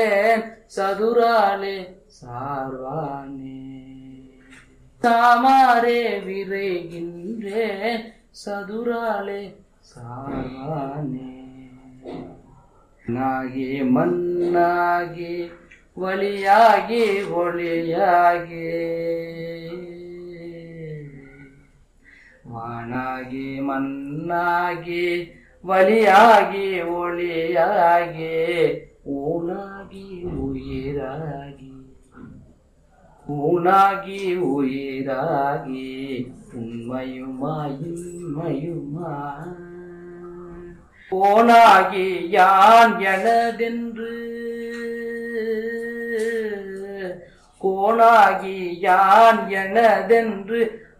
சதுராலே சார்வானே தாமாரே விரைகின்றேன் சதுராலே சார்வானே நாகி மண்ணாகி வழியாகி ஒளியாகி வானாகி மண்ணாகி வழியாகி ஒளியாகி ஊனாகி உயிராகி ஊனாகி உயிராகி உண்மையுமா இன்மையுமா போனாகி யான் எனதென்று கோணாகி யான் எனதென்று